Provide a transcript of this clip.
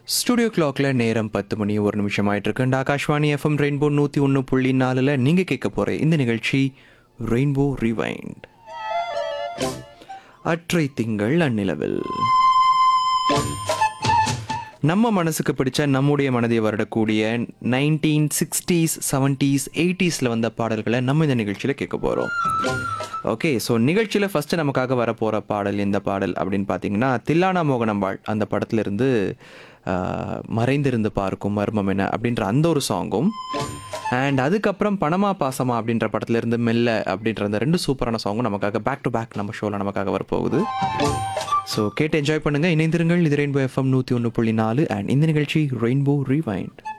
studio கிளாக்ல நேரம் பத்து மணி ஒரு நிமிஷம் ஆயிட்டு இருக்கு ஆகாஷ்வாணி எஃப்எம் ரெயின்போ நூற்றி ஒன்று புள்ளி நாலில் நீங்கள் கேட்க போகிற இந்த நிகழ்ச்சி ரெயின்போ ரிவைண்ட் அற்றை திங்கள் அந்நிலவில் நம்ம மனசுக்கு பிடிச்ச நம்முடைய மனதை வருடக்கூடிய நைன்டீன் சிக்ஸ்டீஸ் செவன்ட்டீஸ் எயிட்டிஸில் வந்த பாடல்களை நம்ம இந்த நிகழ்ச்சியில் கேட்க போகிறோம் ஓகே ஸோ நிகழ்ச்சியில் ஃபஸ்ட்டு நமக்காக வரப்போகிற பாடல் எந்த பாடல் அப்படின்னு பார்த்தீங்கன்னா தில்லானா மோகனம்பாள் அந்த படத்துலேருந்து மறைந்திருந்து பார்க்கும் மர்மம் என்ன அப்படின்ற அந்த ஒரு சாங்கும் அண்ட் அதுக்கப்புறம் பணமா பாசமா அப்படின்ற படத்துலேருந்து மெல்ல அப்படின்ற அந்த ரெண்டு சூப்பரான சாங்கும் நமக்காக பேக் டு பேக் நம்ம ஷோவில் நமக்காக வரப்போகுது ஸோ கேட்டு என்ஜாய் பண்ணுங்கள் இணைந்திருங்கள் இது ரெயின்போ எஃப்எம் நூற்றி ஒன்று புள்ளி நாலு அண்ட் இந்த நிகழ்ச்சி ரெயின்போ ரீவைண்ட்